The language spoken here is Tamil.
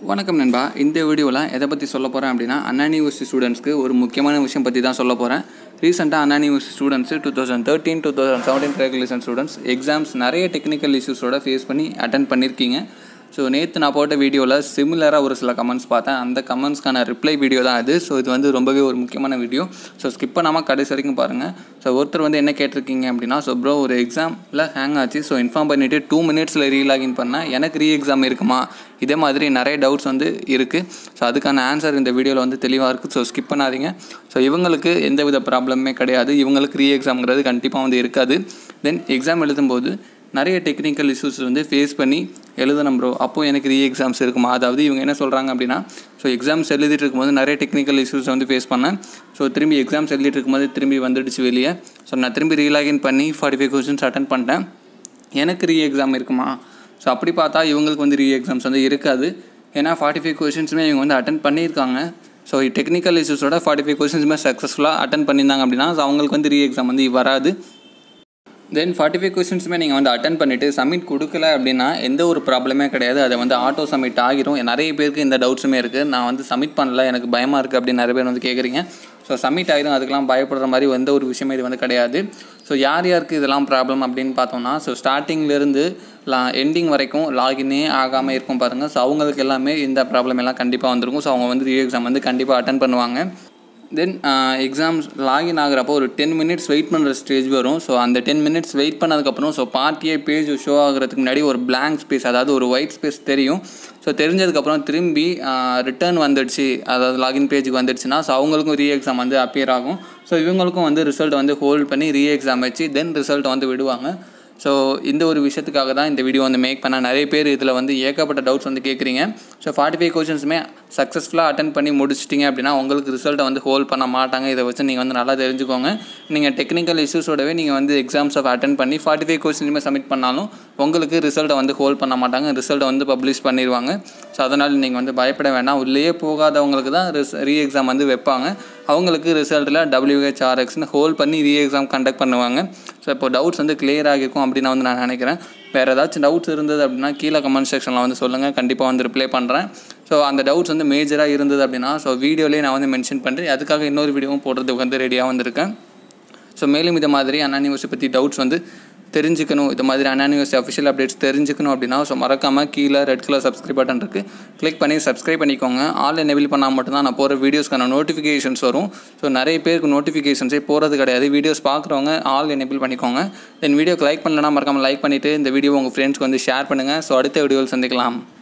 வணக்கம் நண்பா இந்த வீடியோவில் எதை பற்றி சொல்ல போகிறேன் அப்படின்னா அண்ணா யூனிவர்சிட்டி ஸ்டூடெண்ட்ஸ்க்கு ஒரு முக்கியமான விஷயம் பற்றி தான் சொல்ல போகிறேன் ரீசெண்டாக Anna university students two thousand thirteen two thousand seventeen regulation students exams நிறைய டெக்னிக்கல் இஷ்யூஸோட ஃபேஸ் பண்ணி அட்டன் பண்ணியிருக்கீங்க ஸோ நேற்று நான் போட்ட வீடியோவில் சிமிலராக ஒரு சில கமெண்ட்ஸ் பார்த்தேன் அந்த கமெண்ட்ஸ்க்கான ரிப்ளை வீடியோ தான் இது ஸோ இது வந்து ரொம்பவே ஒரு முக்கியமான வீடியோ ஸோ ஸ்கிப் பண்ணாமல் கடைசி வரைக்கும் பாருங்கள் ஸோ ஒருத்தர் வந்து என்ன கேட்டிருக்கீங்க அப்படின்னா ஸோ ப்ரோ ஒரு எக்ஸாமில் ஹேங் ஆச்சு ஸோ இன்ஃபார்ம் பண்ணிவிட்டு டூ மினிட்ஸில் ரீலாகின் பண்ணேன் எனக்கு ரீ எக்ஸாம் இருக்குமா இதே மாதிரி நிறைய டவுட்ஸ் வந்து இருக்குது ஸோ அதுக்கான ஆன்சர் இந்த வீடியோவில் வந்து தெளிவாக இருக்குது ஸோ ஸ்கிப் பண்ணாதீங்க ஸோ இவங்களுக்கு எந்த வித ப்ராப்ளமே கிடையாது இவங்களுக்கு ரீ எக்ஸாம்ங்கிறது கண்டிப்பாக வந்து இருக்காது தென் எக்ஸாம் எழுதும்போது நிறைய டெக்னிக்கல் இஷ்யூஸ் வந்து ஃபேஸ் பண்ணி எழுதணும் ப்ரோ அப்போது எனக்கு ரீ எக்ஸாம்ஸ் இருக்குமா அதாவது இவங்க என்ன சொல்கிறாங்க அப்படின்னா ஸோ எக்ஸாம்ஸ் எழுதிட்டு இருக்கும்போது நிறைய டெக்னிக்கல் இஷ்யூஸ் வந்து ஃபேஸ் பண்ணேன் ஸோ திரும்பி எக்ஸாம்ஸ் எழுதிட்டு இருக்கும்போது திரும்பி வந்துடுச்சு வெளியே ஸோ நான் திரும்பி ரீலாகின் பண்ணி ஃபார்ட்டி ஃபைவ் கொஸ்டின்ஸ் அட்டன் பண்ணிட்டேன் எனக்கு ரீ எக்ஸாம் இருக்குமா ஸோ அப்படி பார்த்தா இவங்களுக்கு வந்து ரீ எக்ஸாம்ஸ் வந்து இருக்காது ஏன்னா ஃபார்ட்டி ஃபைவ் கொஷின்ஸுமே இவங்க வந்து அட்டன் பண்ணியிருக்காங்க ஸோ டெக்னிக்கல் இஷ்யூஸோட ஃபார்ட்டி ஃபைவ் கொஷின்ஸுமே சக்ஸஸ்ஃபுல்லாக அட்டன் பண்ணியிருந்தாங்க அப்படின்னா ஸோ அவங்களுக்கு வந்து ரீ எக்ஸாம் வந்து வராது தென் ஃபார்ட்டி ஃபைவ் கொஸ்டின்ஸுமே நீங்கள் வந்து அட்டன் பண்ணிவிட்டு சப்மிட் கொடுக்கல அப்படின்னா எந்த ஒரு ப்ராப்ளமே கிடையாது அதை வந்து ஆட்டோ சப்மிட் ஆகிரும் நிறைய பேருக்கு இந்த டவுட்ஸுமே இருக்குது நான் வந்து சப்மிட் பண்ணல எனக்கு பயமாக இருக்குது அப்படின்னு நிறைய பேர் வந்து கேட்குறீங்க ஸோ சப்மிட் ஆகிரும் அதுக்கெலாம் பயப்படுற மாதிரி எந்த ஒரு விஷயமே இது வந்து கிடையாது ஸோ யார் யாருக்கு இதெல்லாம் ப்ராப்ளம் அப்படின்னு பார்த்தோம்னா ஸோ ஸ்டார்டிங்லேருந்து லா எண்டிங் வரைக்கும் லாகினே ஆகாமல் இருக்கும் பாருங்கள் ஸோ அவங்களுக்கு எல்லாமே இந்த ப்ராப்ளம் எல்லாம் கண்டிப்பாக வந்திருக்கும் ஸோ அவங்க வந்து ரீ எக்ஸாம் வந்து கண்டிப்பாக அட்டன் பண்ணுவாங்க தென் எக்ஸாம்ஸ் லாகின் ஆகிறப்போ ஒரு டென் மினிட்ஸ் வெயிட் பண்ணுற ஸ்டேஜ் வரும் ஸோ அந்த டென் மினிட்ஸ் வெயிட் பண்ணதுக்கப்புறம் ஸோ பார்ட்டியே பேஜ் ஷோ ஆகிறதுக்கு முன்னாடி ஒரு பிளாங்க் ஸ்பேஸ் அதாவது ஒரு ஒயிட் ஸ்பேஸ் தெரியும் ஸோ தெரிஞ்சதுக்கப்புறம் திரும்பி ரிட்டர்ன் வந்துடுச்சு அதாவது லாகின் பேஜுக்கு வந்துடுச்சுன்னா ஸோ அவங்களுக்கும் ரீ எக்ஸாம் வந்து அப்பியர் ஆகும் ஸோ இவங்களுக்கும் வந்து ரிசல்ட் வந்து ஹோல்ட் பண்ணி ரீ எக்ஸாம் வச்சு தென் ரிசல்ட் வந்து விடுவாங்க ஸோ இந்த ஒரு விஷயத்துக்காக தான் இந்த வீடியோ வந்து மேக் பண்ண நிறைய பேர் இதில் வந்து ஏகப்பட்ட டவுட்ஸ் வந்து கேட்குறீங்க ஸோ ஃபார்ட்டி ஃபைவ் கொஷின்ஸுமே சக்ஸஸ்ஃபுல்லாக அட்டன் பண்ணி முடிச்சிட்டிங்க அப்படின்னா உங்களுக்கு ரிசல்ட்டை வந்து ஹோல்ட் பண்ண மாட்டாங்க இதை வச்சு நீங்கள் வந்து நல்லா தெரிஞ்சுக்கோங்க நீங்கள் டெக்னிக்கல் இஷ்யூஸோடவே நீங்கள் வந்து எக்ஸாம்ஸை அட்டன் பண்ணி ஃபார்ட்டி ஃபைவ் கொஸ்டினுமே சப்மிட் பண்ணாலும் உங்களுக்கு ரிசல்ட்டை வந்து ஹோல்ட் பண்ண மாட்டாங்க ரிசல்ட்டை வந்து பப்ளிஷ் பண்ணிடுவாங்க ஸோ அதனால் நீங்கள் வந்து பயப்பட வேண்டாம் உள்ளேயே போகாதவங்களுக்கு தான் ரிஸ் ரீ எக்ஸாம் வந்து வைப்பாங்க அவங்களுக்கு ரிசல்ட்டில் டபிள்யூஹெச்ஆர்எக்ஸ்னு ஹோல்ட் பண்ணி ரீ எக்ஸாம் கண்டக்ட் பண்ணுவாங்க ஸோ இப்போ டவுட்ஸ் வந்து கிளியர் ஆகிருக்கும் அப்படின்னு வந்து நான் நினைக்கிறேன் வேறு ஏதாச்சும் டவுட்ஸ் இருந்தது அப்படின்னா கீழே கமெண்ட் செக்ஷனில் வந்து சொல்லுங்கள் கண்டிப்பாக வந்து ரிப்ளை பண்ணுறேன் ஸோ அந்த டவுட்ஸ் வந்து மேஜராக இருந்தது அப்படின்னா ஸோ வீடியோலேயே நான் வந்து மென்ஷன் பண்ணுறேன் அதுக்காக இன்னொரு வீடியோவும் போடுறதுக்கு வந்து ரெடியாக வந்திருக்கேன் ஸோ மேலும் இது மாதிரி அண்ணா யூனிவர்சிட்டி பற்றி டவுட்ஸ் வந்து தெரிஞ்சுக்கணும் இது மாதிரி அண்ணா யூனிவர்சிட்டி அஃபிஷியல் அப்டேட்ஸ் தெரிஞ்சுக்கணும் அப்படின்னா ஸோ மறக்காமல் கீழே ரெட் கலர் சப்ஸ்கிரைப் பட்டன் இருக்குது கிளிக் பண்ணி சப்ஸ்கிரைப் பண்ணிக்கோங்க ஆல் எனேபிள் பண்ணால் மட்டும்தான் நான் போகிற வீடியோஸ்க்கான நோட்டிஃபிகேஷன்ஸ் வரும் ஸோ நிறைய பேருக்கு நோட்டிஃபிகேஷன்ஸே போகிறது கிடையாது வீடியோஸ் பார்க்குறவங்க ஆல் எனேபிள் பண்ணிக்கோங்க தென் வீடியோக்கு லைக் பண்ணலன்னா மறக்காமல் லைக் பண்ணிவிட்டு இந்த வீடியோ உங்கள் ஃப்ரெண்ட்ஸ்க்கு வந்து ஷேர் பண்ணுங்கள் ஸோ அடுத்த வீடியோவில் சந்திக்கலாம்